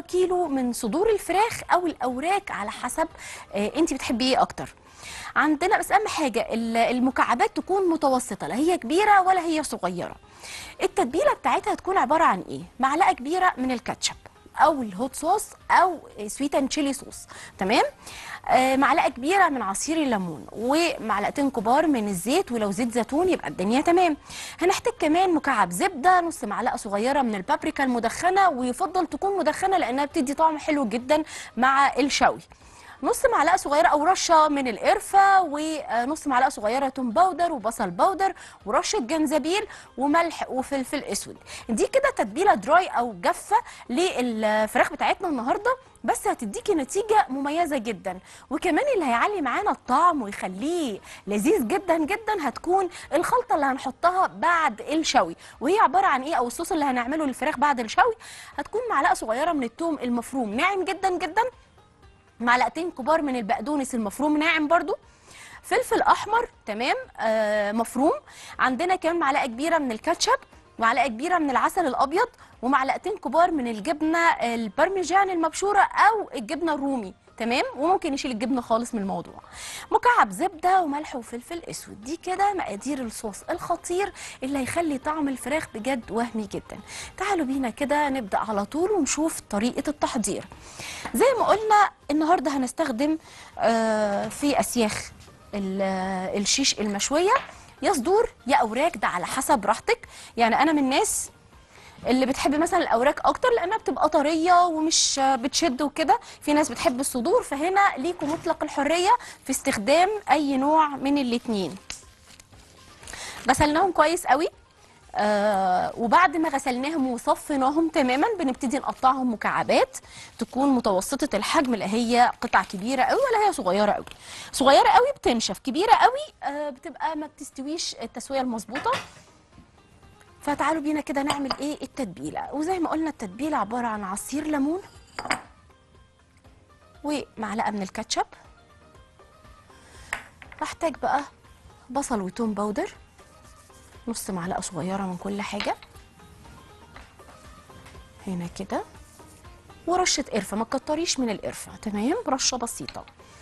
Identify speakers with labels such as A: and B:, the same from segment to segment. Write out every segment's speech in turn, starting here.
A: كيلو من صدور الفراخ او الاوراق على حسب آه، انت بتحبي ايه اكتر عندنا بس اهم حاجه ال- المكعبات تكون متوسطه لا هي كبيره ولا هي صغيره التتبيله بتاعتها هتكون عباره عن ايه معلقه كبيره من الكاتشب او الهوت صوص او سويت اند تشيلي صوص تمام آه معلقه كبيره من عصير الليمون ومعلقتين كبار من الزيت ولو زيت زيتون يبقى الدنيا تمام هنحتاج كمان مكعب زبده نص معلقه صغيره من البابريكا المدخنه ويفضل تكون مدخنه لانها بتدي طعم حلو جدا مع الشوي نص معلقه صغيره او رشه من القرفه ونص معلقه صغيره توم باودر وبصل باودر ورشه جنزبيل وملح وفلفل اسود دي كده تتبيله دراي او جافه للفراخ بتاعتنا النهارده بس هتديكي نتيجه مميزه جدا وكمان اللي هيعلي معانا الطعم ويخليه لذيذ جدا جدا هتكون الخلطه اللي هنحطها بعد الشوي وهي عباره عن ايه او الصوص اللي هنعمله للفراخ بعد الشوي هتكون معلقه صغيره من الثوم المفروم ناعم جدا جدا معلقتين كبار من البقدونس المفروم ناعم برضو فلفل احمر تمام آه مفروم عندنا كمان معلقه كبيره من الكاتشب معلقه كبيره من العسل الابيض ومعلقتين كبار من الجبنه البرمجان المبشوره او الجبنه الرومي تمام وممكن نشيل الجبنه خالص من الموضوع مكعب زبده وملح وفلفل اسود دي كده مقادير الصوص الخطير اللي هيخلي طعم الفراخ بجد وهمي جدا تعالوا بينا كده نبدا على طول ونشوف طريقه التحضير زي ما قلنا النهارده هنستخدم آه، في اسياخ ال- آه، الشيش المشويه يا صدور يا اوراق ده على حسب راحتك يعني انا من الناس اللي بتحب مثلا الاوراق اكتر لانها بتبقى طريه ومش بتشد وكده في ناس بتحب الصدور فهنا ليكم مطلق الحريه في استخدام اي نوع من الاتنين غسلناهم كويس قوي آه وبعد ما غسلناهم وصفيناهم تماما بنبتدي نقطعهم مكعبات تكون متوسطة الحجم لا هي قطع كبيرة قوي ولا هي صغيرة قوي صغيرة قوي بتنشف كبيرة قوي آه بتبقى ما بتستويش التسوية المظبوطة فتعالوا بينا كده نعمل ايه التتبيله وزي ما قلنا التتبيله عباره عن عصير ليمون ومعلقه من الكاتشب هحتاج بقى بصل وتوم باودر نص معلقه صغيره من كل حاجه هنا كده ورشه قرفه ما تكتريش من القرفه تمام رشه بسيطه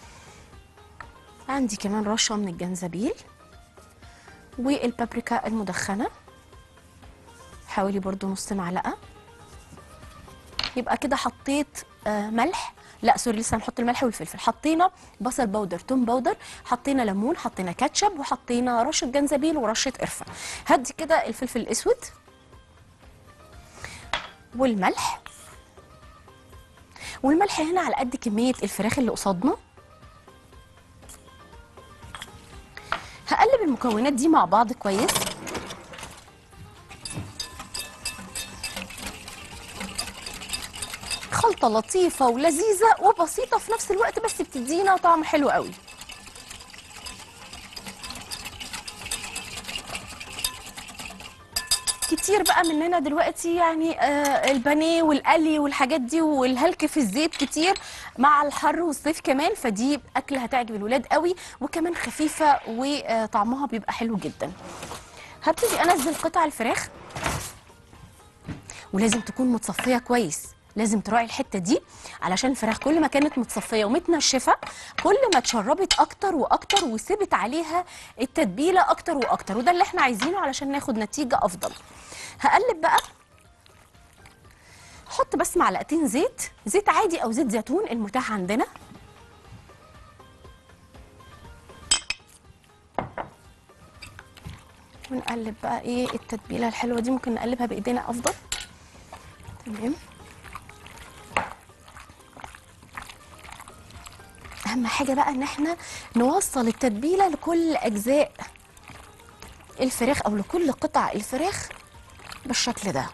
A: عندي كمان رشه من الجنزبيل والبابريكا المدخنه حوالي برضو نص معلقه يبقى كده حطيت آه، ملح لا سوري لسه هنحط الملح والفلفل حطينا بصل باودر توم باودر حطينا ليمون حطينا كاتشب وحطينا رشه جنزبيل ورشه قرفه هدي كده الفلفل الاسود والملح والملح هنا على قد كميه الفراخ اللي قصادنا هقلب المكونات دي مع بعض كويس خلطة لطيفة ولذيذة وبسيطة في نفس الوقت بس بتدينا طعم حلو قوي كتير بقى مننا دلوقتي يعني آه البانيه والقلي والحاجات دي والهلك في الزيت كتير مع الحر والصيف كمان فدي اكله هتعجب الولاد قوي وكمان خفيفه وطعمها بيبقى حلو جدا هبتدي انزل قطع الفراخ ولازم تكون متصفيه كويس لازم تراعي الحته دي علشان الفراخ كل ما كانت متصفيه ومتنشفه كل ما اتشربت اكتر واكتر وسبت عليها التتبيله اكتر واكتر وده اللي احنا عايزينه علشان ناخد نتيجه افضل هقلب بقى حط بس معلقتين زيت زيت عادي او زيت زيتون المتاح عندنا ونقلب بقى ايه التتبيله الحلوه دي ممكن نقلبها بايدينا افضل تمام اهم حاجه بقى ان احنا نوصل التتبيله لكل اجزاء الفراخ او لكل قطع الفراخ بالشكل ده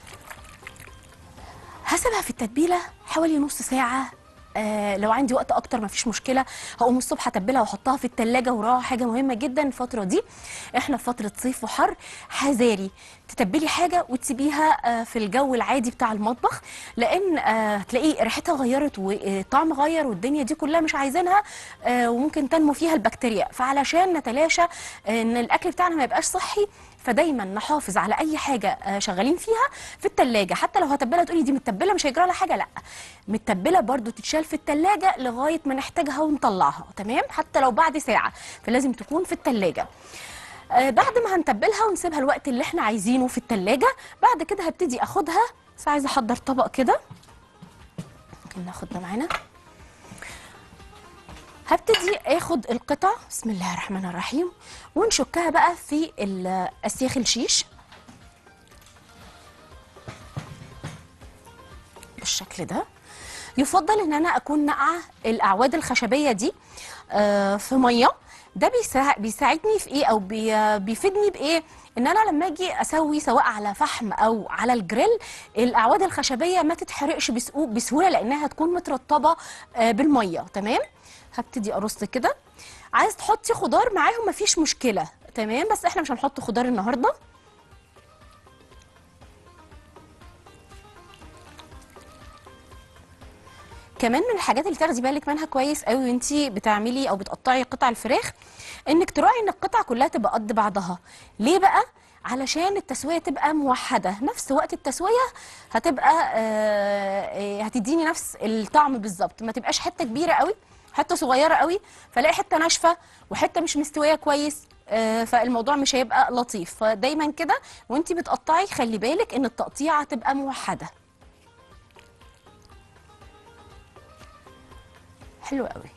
A: هسيبها في التتبيله حوالي نص ساعه آه لو عندي وقت اكتر مفيش مشكله هقوم الصبح اتبلها واحطها في التلاجة وراها حاجه مهمه جدا الفتره دي احنا في فتره صيف وحر حذاري تتبلي حاجه وتسيبيها آه في الجو العادي بتاع المطبخ لان آه هتلاقي ريحتها غيرت والطعم غير والدنيا دي كلها مش عايزينها آه وممكن تنمو فيها البكتيريا فعلشان نتلاشى آه ان الاكل بتاعنا ما يبقاش صحي فدايما نحافظ على اي حاجه آه، شغالين فيها في التلاجة حتى لو هتبلها تقولي دي متبله مش هيجرى لها حاجه لا متبله برضو تتشال في التلاجة لغايه ما نحتاجها ونطلعها تمام حتى لو بعد ساعه فلازم تكون في التلاجة آه، بعد ما هنتبلها ونسيبها الوقت اللي احنا عايزينه في التلاجة بعد كده هبتدي اخدها بس عايزه احضر طبق كده ممكن ناخد ده معانا هبتدي اخد القطع بسم الله الرحمن الرحيم ونشكها بقى في ال- اسياخ الشيش بالشكل ده يفضل ان انا اكون نقعه الاعواد الخشبيه دي آه، في ميه ده بيساع- بيساعدني في ايه او بي- بيفيدني بايه ان انا لما اجي اسوي سواء على فحم او على الجريل الاعواد الخشبيه ما تتحرقش بسهو- بسهوله لانها هتكون مترطبه آه، بالميه تمام هبتدي ارص كده عايز تحطي خضار معاهم مفيش مشكله تمام بس احنا مش هنحط خضار النهارده كمان من الحاجات اللي تاخدي بالك منها كويس قوي وانتي بتعملي او بتقطعي قطع الفراخ انك تراعي ان القطع كلها تبقى قد بعضها ليه بقى علشان التسويه تبقى موحده نفس وقت التسويه هتبقى آه، آه، هتديني نفس الطعم بالظبط ما تبقاش حته كبيره قوي حته صغيره قوي فلاقي حته ناشفه وحته مش مستويه كويس آه، فالموضوع مش هيبقى لطيف فدايما كده وانتي بتقطعي خلي بالك ان التقطيعه تبقى موحده حلو قوي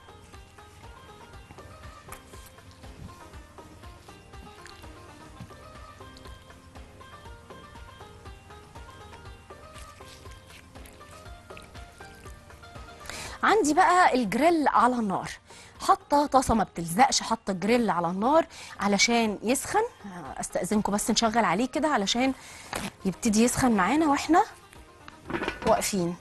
A: عندي بقى الجريل على النار حاطه طاسه ما بتلزقش حاطه الجريل على النار علشان يسخن استاذنكم بس نشغل عليه كده علشان يبتدي يسخن معانا واحنا واقفين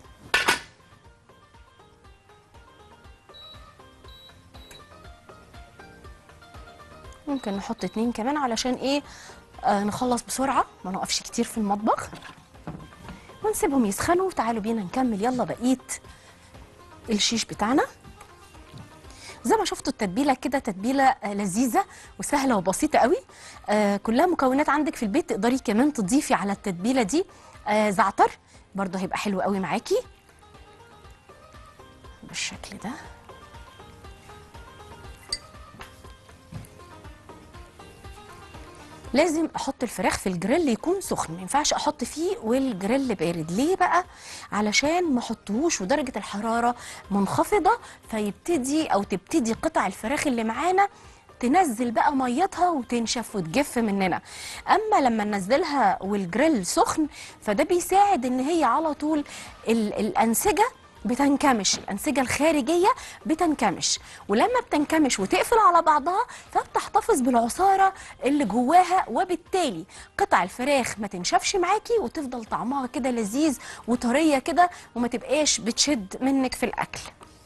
A: ممكن نحط اتنين كمان علشان ايه آه نخلص بسرعة ما نقفش كتير في المطبخ ونسيبهم يسخنوا وتعالوا بينا نكمل يلا بقيت الشيش بتاعنا زي ما شفتوا التتبيله كده تتبيله آه، لذيذه وسهله وبسيطه قوي آه كلها مكونات عندك في البيت تقدري كمان تضيفي على التتبيله دي آه زعتر برضه هيبقى حلو قوي معاكي بالشكل ده لازم احط الفراخ في الجريل يكون سخن ما ينفعش احط فيه والجريل بارد ليه بقى علشان ما احطهوش ودرجه الحراره منخفضه فيبتدي او تبتدي قطع الفراخ اللي معانا تنزل بقى ميتها وتنشف وتجف مننا اما لما ننزلها والجريل سخن فده بيساعد ان هي على طول ال- الانسجه بتنكمش الأنسجة الخارجية بتنكمش ولما بتنكمش وتقفل على بعضها فبتحتفظ بالعصارة اللي جواها وبالتالي قطع الفراخ ما تنشفش معاكي وتفضل طعمها كده لذيذ وطرية كده وما تبقاش بتشد منك في الأكل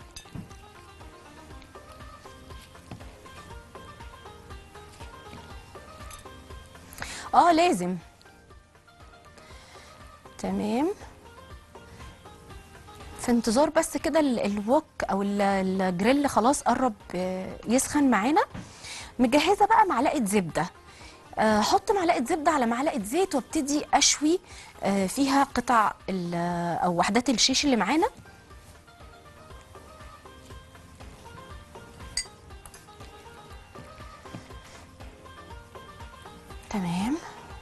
A: اه لازم تمام في انتظار بس كده ال- الوok او ال- الجريل خلاص قرب آه، يسخن معانا مجهزه بقى معلقه زبده آه، احط معلقه زبده على معلقه زيت وابتدي اشوي آه، فيها قطع ال- او وحدات الشيش اللي معانا تمام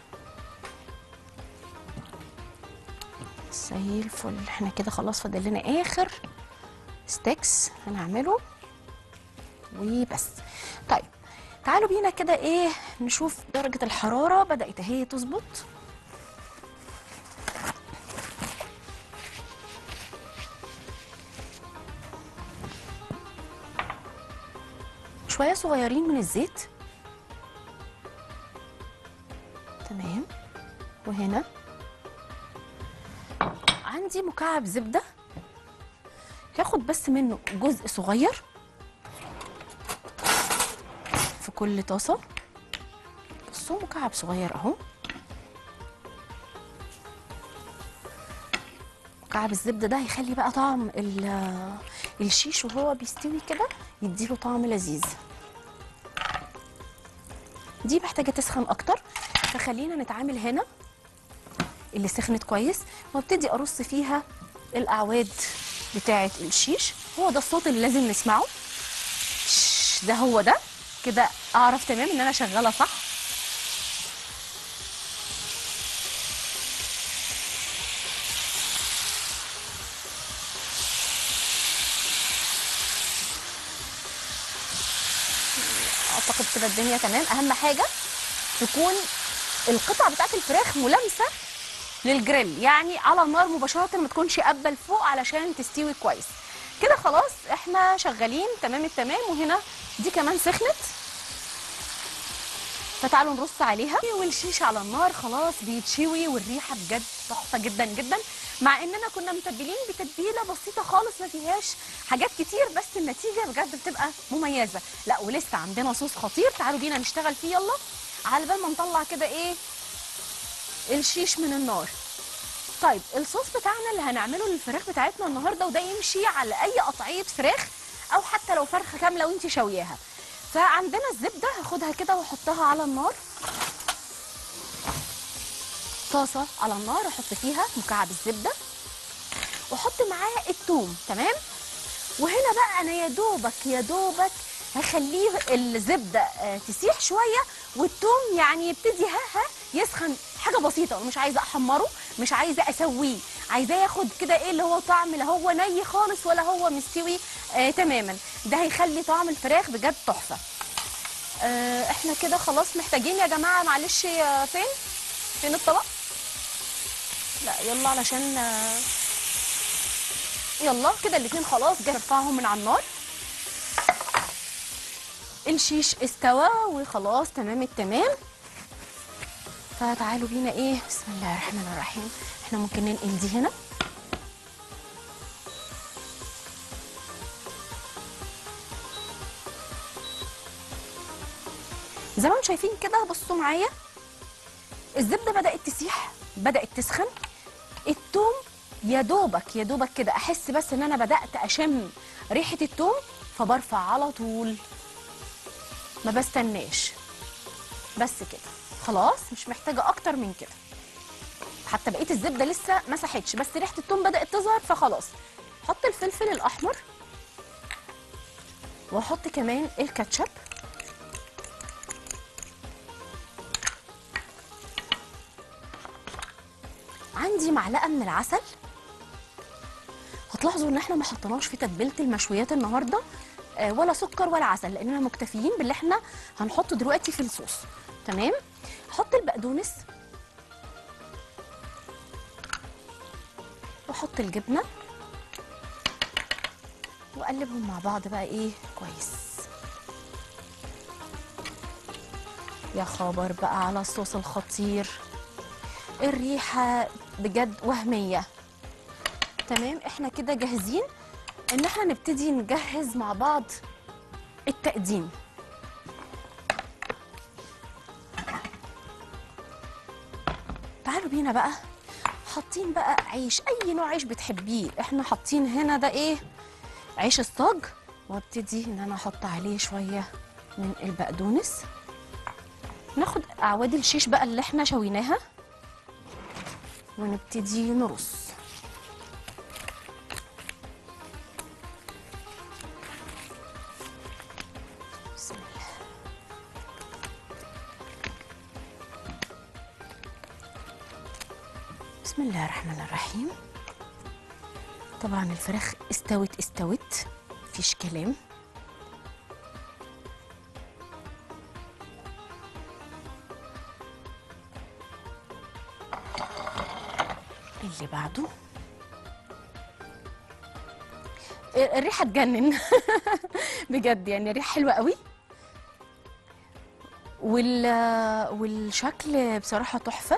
A: زي الفل احنا كده خلاص فاضل لنا اخر ستيكس هنعمله وبس طيب تعالوا بينا كده ايه نشوف درجة الحرارة بدأت اهي تظبط شوية صغيرين من الزيت تمام وهنا عندي مكعب زبدة هاخد بس منه جزء صغير في كل طاسة بصوا مكعب صغير اهو مكعب الزبدة ده هيخلي بقى طعم ال- الشيش وهو بيستوي كده يديله طعم لذيذ دي محتاجه تسخن اكتر فخلينا نتعامل هنا اللي سخنت كويس وابتدي ارص فيها الاعواد بتاعه الشيش هو ده الصوت اللي لازم نسمعه شش، ده هو ده كده اعرف تمام ان انا شغاله صح اعتقد كده الدنيا تمام اهم حاجه تكون القطع بتاعت الفراخ ملامسه للجريل يعني على النار مباشره ما تكونش قابه لفوق علشان تستوي كويس كده خلاص احنا شغالين تمام التمام وهنا دي كمان سخنت فتعالوا نرص عليها والشيش على النار خلاص بيتشوي والريحه بجد تحفه جدا جدا مع اننا كنا متبلين بتتبيله بسيطه خالص ما فيهاش حاجات كتير بس النتيجه بجد بتبقى مميزه لا ولسه عندنا صوص خطير تعالوا بينا نشتغل فيه يلا على بال ما نطلع كده ايه الشيش من النار طيب الصوص بتاعنا اللي هنعمله للفراخ بتاعتنا النهارده وده يمشي على اي قطعيه فراخ او حتى لو فرخه كامله وانت شوياها فعندنا الزبده هاخدها كده واحطها على النار طاسه على النار احط فيها مكعب الزبده واحط معاه الثوم تمام وهنا بقى انا يا دوبك يا دوبك هخليه الزبده آه، تسيح شويه والثوم يعني يبتدي ها ها يسخن حاجه بسيطه ومش عايزه احمره مش عايزه اسويه عايزاه ياخد كده ايه اللي هو طعم لا هو ني خالص ولا هو مستوي آه تماما ده هيخلي طعم الفراخ بجد تحفه آه احنا كده خلاص محتاجين يا جماعه معلش آه، فين فين الطبق لا يلا علشان آه، يلا كده الاتنين خلاص جاي ارفعهم من على النار الشيش استوى وخلاص تمام التمام فتعالوا بينا ايه بسم الله الرحمن الرحيم احنا ممكن ننقل دي هنا زي ما انتم شايفين كده بصوا معايا الزبده بدات تسيح بدات تسخن التوم يا دوبك يا دوبك كده احس بس ان انا بدات اشم ريحه التوم فبرفع على طول ما بستناش بس كده خلاص مش محتاجه اكتر من كده حتى بقيه الزبده لسه ما ساحتش بس ريحه التوم بدات تظهر فخلاص حط الفلفل الاحمر واحط كمان الكاتشب عندي معلقه من العسل هتلاحظوا ان احنا ما حطيناش في تتبيله المشويات النهارده آه، ولا سكر ولا عسل لاننا مكتفيين باللي احنا هنحطه دلوقتي في الصوص تمام حط البقدونس واحط الجبنه واقلبهم مع بعض بقى ايه كويس يا خبر بقى على الصوص الخطير الريحه بجد وهميه تمام احنا كده جاهزين ان احنا نبتدي نجهز مع بعض التقديم تعالوا بينا بقى حاطين بقى عيش اي نوع عيش بتحبيه احنا حاطين هنا ده ايه عيش الصاج وابتدي ان انا احط عليه شويه من البقدونس ناخد اعواد الشيش بقى اللي احنا شويناها ونبتدي نرص بسم الله بسم الله الرحمن الرحيم طبعا الفراخ استوت استوت مفيش كلام اللي بعده الريحه تجنن بجد يعني الريحه حلوه قوي وال والشكل بصراحه تحفه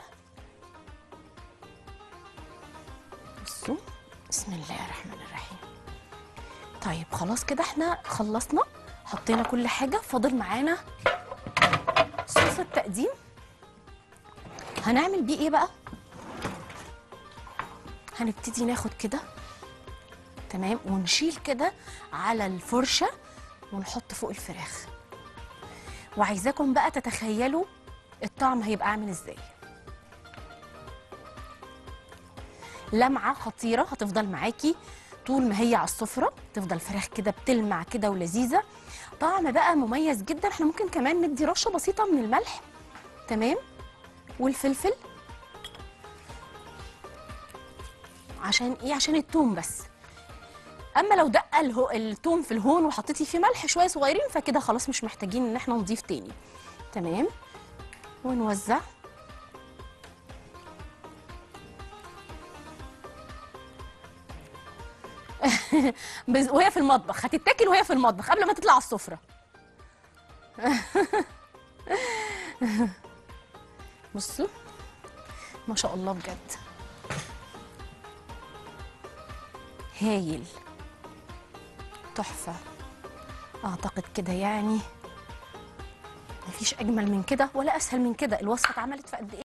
A: بصوا بسم الله الرحمن الرحيم طيب خلاص كده احنا خلصنا حطينا كل حاجه فاضل معانا صوص التقديم هنعمل بيه ايه بقى هنبتدي ناخد كده تمام ونشيل كده على الفرشه ونحط فوق الفراخ وعايزاكم بقى تتخيلوا الطعم هيبقى عامل ازاي لمعه خطيره هتفضل معاكي طول ما هي على السفره تفضل فراخ كده بتلمع كده ولذيذه طعم بقى مميز جدا احنا ممكن كمان ندي رشه بسيطه من الملح تمام والفلفل عشان ايه عشان التوم بس اما لو دق الهو التوم في الهون وحطيتي فيه ملح شويه صغيرين فكده خلاص مش محتاجين ان احنا نضيف تاني تمام ونوزع بز- وهي في المطبخ هتتاكل وهي في المطبخ قبل ما تطلع على السفره بصوا ما شاء الله بجد هايل تحفه اعتقد كده يعني مفيش اجمل من كده ولا اسهل من كده الوصفه اتعملت في قد ايه